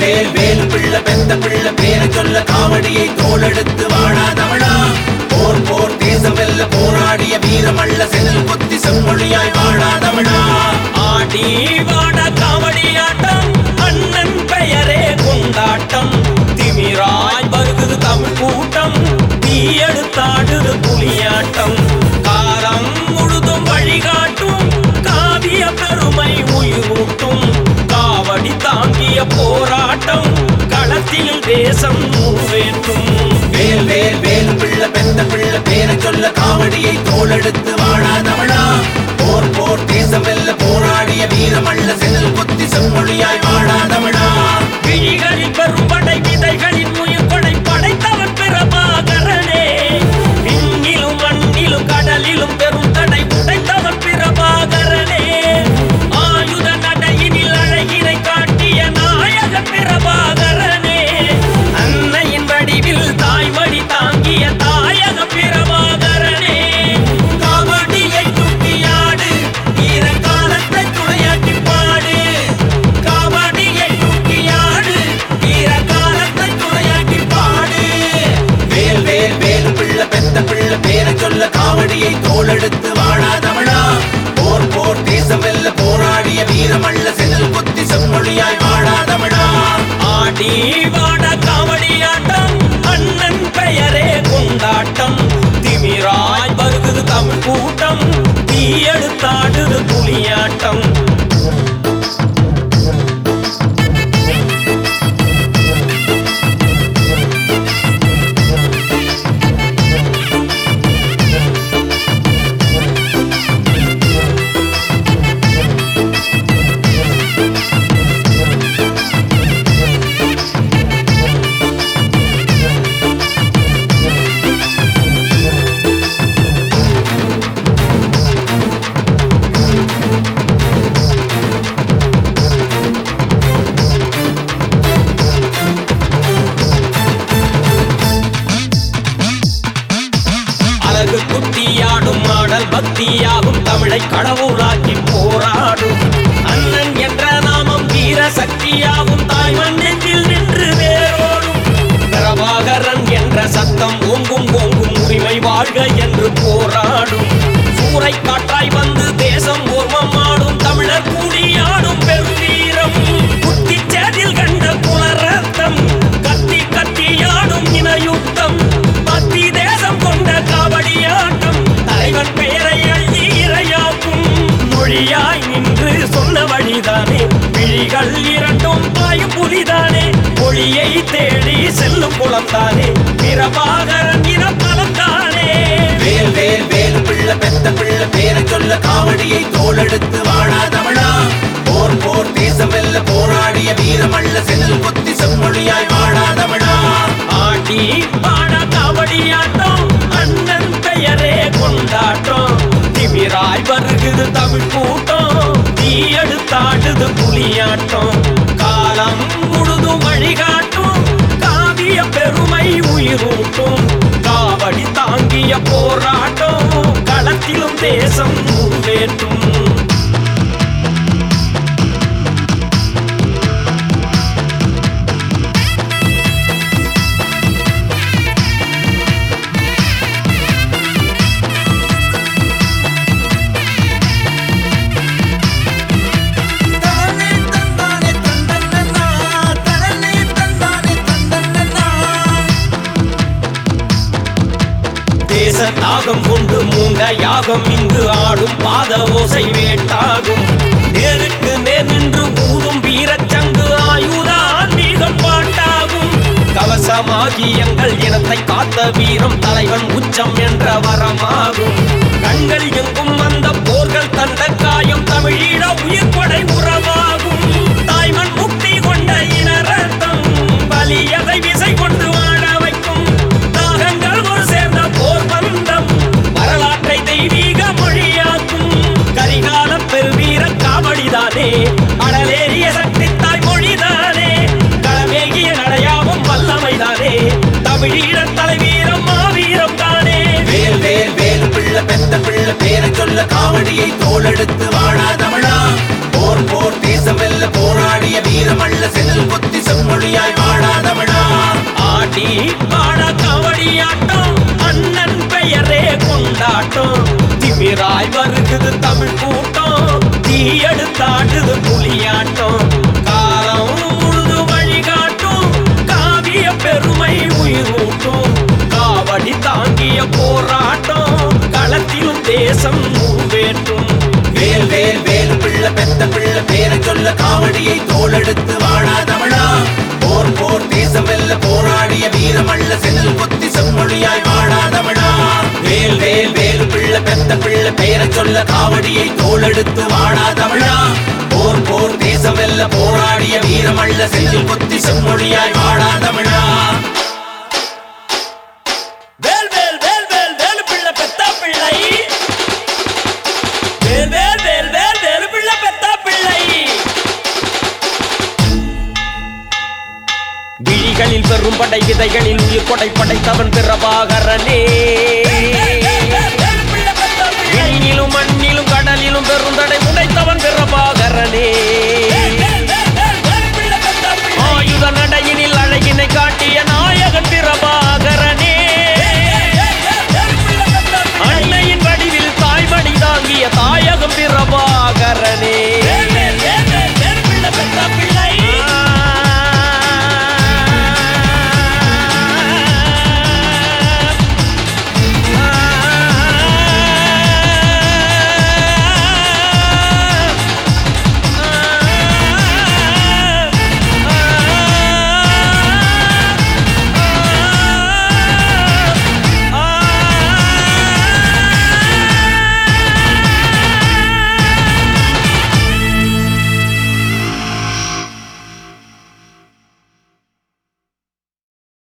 வேல் வேல் பிள்ளை பெத்த பிள்ளை பேரை சொல்ல காவடியை தோளெடுத்து வாழா தமிழா போர் போர் தேசம் வெல்ல போராடிய வீரமல்ல செதில் குத்தி செம்மொழியாய் வாழா தமிழா ஆடி வாட காவடியாட்டம் அண்ணன் பெயரே கொண்டாட்டம் திமிராய் வருகுது தமிழ் கூட்டம் தீ எடுத்தாடுது புலியாட்டம் காலம் முழுதும் வழிகாட்டும் காவிய பெருமை உயிரூட்டும் காவடி தாங்கிய போராட்டம் களத்தில் தேசம் உருவேற்றும் வேல் வேல் வேல் பிள்ளை பெத்த பிள்ளை பேரை சொல்ல காவடியை தோளெடுத்து வாழா தமிழா போர் போர் தேசம் வெல்ல போராடிய வீரமல்ல செதில் குத்தி செம்மொழியாய் வாழா தமிழா விழிகளில் பெரும்படை விதைகளின் உயிர் கொடை படைத்தவன் பிரபாகரனே விண்ணிலும் மண்ணிலும் கடலிலும் பெரும் தடை உடைத்தவன் பிரபாகரனே ஆயுத நடையினில் அழகினை காட்டிய நாயகன் பிரபாகரனே அன்னையின் வடிவில் தாய்மடி தாங்கிய தாயக பிரபாகரனே காவடியை தூக்கியாடு ஈர காலத்தை துணையாட்டி பாடு காவடியை தூக்கியாடு ஈர காலத்தை துணையாட்டி பாடு வேல் வேல் வேல் பிள்ளை பெத்த பிள்ளை பேரை சொல்ல காவடியை தோளெடுத்து வாழா தமிழா போர் போர் தேசம் வெல்ல போராடிய வீரமல்ல செதில் குத்தி செம்மொழியாய் வாழா தமிழா ஆடி வாட காவடியாட்டம் அண்ணன் பெயரே கொண்டாட்டம் திமிராய் வருகுது தமிழ் கூட்டம் தீ எடுத்தாடுது புலியாட்டம் அழகு குத்தியாடும் ஆடல் பக்தியாகும் தமிழை கடவுளாக்கி போராடும் அண்ணன் என்ற நாமம் வீர சக்தியாகும் தாய்மண் நெஞ்சில் நின்று வேரோடும் பிரபாகரன் என்ற சத்தம் ஓங்கும் ஓங்கும் உரிமை வாழ்க என்று போராடும் சூறை காற்றாய் வந்து தேசம் ஓர்மமாடும் தமிழர் கூடியாடும் பெருவீரம் குத்திச்சேதில் கண்ட புலரத்தம் கத்தி கத்தியாடும் இனயுத்தம் பக்தி தேசம் கொண்ட காவடியாட்டம் தலைவன் பெயரை அள்ளி இரையாக்கும் மொழியாய் நின்று சொன்ன வழிதானே விழிகள் இரண்டும் பாயும் புலிதானே ஒளியை தேடி செல்லும் குளம்தானே பிரபாகரன் இனப்பலம் தானே வேல் வேல் வேல் பிள்ளை பெத்த பிள்ளை பேரை சொல்ல காவடியை தோளெடுத்து வாழா தமிழா போர் போர் தேசம் வெல்ல போராடிய வீரமல்ல செதில் குத்தி செம்மொழியாய் வாழா தமிழா ஆடி பாட காவடியாட்டம் அண்ணன் பெயரே கொண்டாட்டம் திமிராய் வருகுது தமிழ் கூட்டம் தீ எடுத்தாடுது புலியாட்டம் காலம் முழுதும் வழிகாட்டும் காவிய பெருமை உயிரூட்டும் காவடி தாங்கிய போராட்டம் களத்திலும் தேசம் முன்னேற்றும் தேச தாகம் கொண்டு மூண்ட யாகம் இங்கு ஆடும் பாத ஓசை வேட்டாகும் நேருக்கு நேர் நின்று ஊதும் வீரச்சங்கு ஆயுத ஆன்மீகம் பாட்டாகும் கவசமாகி எங்கள் இனத்தை காத்த வீரம் தலைவன் உச்சம் என்ற வரமாகும் கண்கள் எங்கும் வந்த போர்கள் தந்த காயம் தமிழீழ உயிர் கொடை உறவாகும் தாய்மண் முக்தி கொண்ட இன ரத்தம் பலியதை விசை கொண்டு வாழ வைக்கும் தாகங்கள் ஒரு சேர்ந்த போர் பந்தம் வரலாற்றை தெய்வீக மொழியாக்கும் கரிகால பெருவீர காவடிதானே அடலேறிய சக்தி தாய் மொழிதானே களமேகிய நடையாவும் வல்லமைதானே தமிழீழ தலைவீரம் மாவீரம் தானே வேல் வேல் வேல் பிள்ளை பெத்த பிள்ளை பேரை சொல்ல காவடியை தோளெடுத்து வாழா தமிழா போர் போர் தேசம் வெல்ல போராடிய வீரமல்ல செதில் குத்தி செம்மொழியாய் வாழா தமிழா ஆடி பாட கவடியாட்டம் அண்ணன் பெயரே கொண்டாட்டம் திமிராய் வருகுது தமிழ் கூட்டம் தீ எடுத்தாடுது புலியாட்டம் காலம் முழுது வழிகாட்டும் காவிய பெருமை உயிரூட்டும் காவடி தாங்கிய போராட்டம் களத்திலும் தேசம் உருவேற்றும் வேல் வேல் வேலு பிள்ளை பெத்த பிள்ளை பேரை சொல்ல காவடியை தோளெடுத்து வாழா தமிழா போர் போர் தேசம் வெல்ல போராடிய வீரமல்ல செதில் கொத்தி செம்மொழியாய் வாழா தமிழா வேல் வேல் வேலு பிள்ளை பெத்த பிள்ளை பேரை சொல்ல காவடியை தோளெடுத்து வாழா தமிழா போர் போர் தேசம் வெல்ல போராடிய வீரமல்ல செதில் கொத்தி செம்மொழியாய் வாழா தமிழா வேல் வேல் வேல் வேல் வேலு பிள்ளை பெத்தா பிள்ளை வேல் வேல் வேல் வேல் வேலு பிள்ளை பெத்தா பிள்ளை விழிகளில் பெரும் படை விதைகளில் உயிர் கொடை படைத்தவன் பிரபாகரனே விண்ணிலும் மண்ணிலும் கடலிலும் பெருந்தடை உடைத்தவன் பிரபாகரனே ஆயுத நடையினில் அழகினை காட்டிய